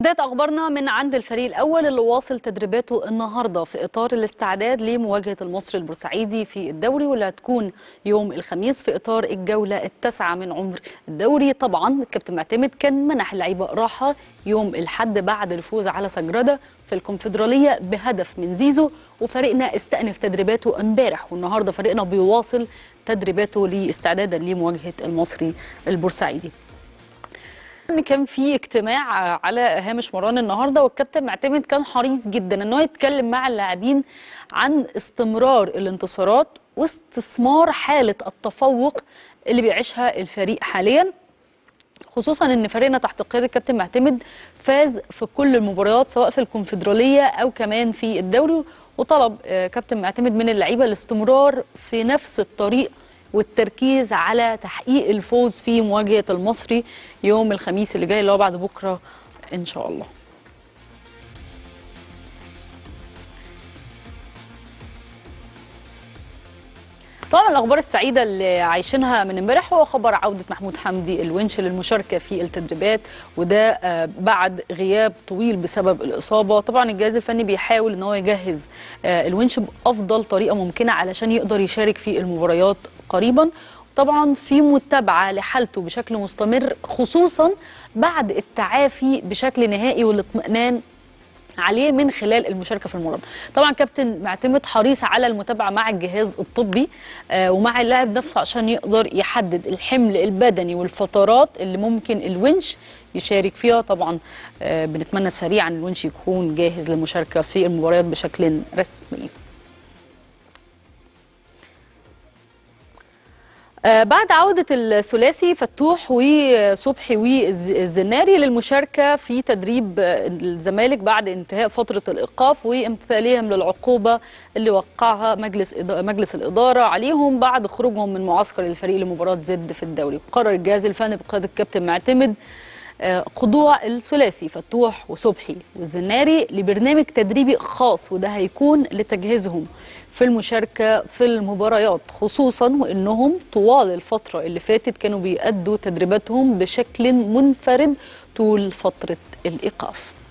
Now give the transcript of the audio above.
بداية أخبارنا من عند الفريق الأول اللي واصل تدريباته النهاردة في إطار الاستعداد لمواجهة المصري البورسعيدي في الدوري واللي هتكون يوم الخميس في إطار الجولة التاسعة من عمر الدوري طبعا الكابتن معتمد كان منح اللعيبة راحة يوم الحد بعد الفوز على سجردة في الكونفدرالية بهدف من زيزو وفريقنا استأنف تدريباته امبارح والنهارده فريقنا بيواصل تدريباته لاستعدادا لمواجهة المصري البورسعيدي ان كان في اجتماع على هامش مران النهارده والكابتن معتمد كان حريص جدا ان هو يتكلم مع اللاعبين عن استمرار الانتصارات واستثمار حاله التفوق اللي بيعيشها الفريق حاليا خصوصا ان فريقنا تحت قياده الكابتن معتمد فاز في كل المباريات سواء في الكونفدراليه او كمان في الدوري وطلب آه، كابتن معتمد من اللعيبه الاستمرار في نفس الطريق والتركيز على تحقيق الفوز في مواجهه المصري يوم الخميس اللي جاي اللي هو بعد بكره ان شاء الله طبعا الاخبار السعيده اللي عايشينها من امبارح هو خبر عوده محمود حمدي الونش للمشاركه في التدريبات وده آه، بعد غياب طويل بسبب الاصابه طبعا الجهاز الفني بيحاول ان هو يجهز آه، الونش بافضل طريقه ممكنه علشان يقدر يشارك في المباريات قريبا طبعا في متابعه لحالته بشكل مستمر خصوصا بعد التعافي بشكل نهائي والاطمئنان عليه من خلال المشاركه في المران طبعا كابتن معتمد حريص على المتابعه مع الجهاز الطبي آه، ومع اللاعب نفسه عشان يقدر يحدد الحمل البدني والفترات اللي ممكن الونش يشارك فيها طبعا آه، بنتمنى سريعا الونش يكون جاهز للمشاركه في المباريات بشكل رسمي آه، بعد عودة الثلاثي فتوح وصبحي والزناري للمشاركة في تدريب آه، الزمالك بعد انتهاء فترة الإيقاف وامتثالهم للعقوبة اللي وقعها مجلس إد- مجلس الإدارة عليهم بعد خروجهم من معسكر الفريق لمباراة زد في الدوري قرر الجهاز الفني بقيادة الكابتن معتمد آه، خضوع الثلاثي فتوح وصبحي والزناري لبرنامج تدريبي خاص وده هيكون لتجهيزهم في المشاركة في المباريات خصوصا وانهم طوال الفترة اللي فاتت كانوا بيأدوا تدريباتهم بشكل منفرد طول فترة الإيقاف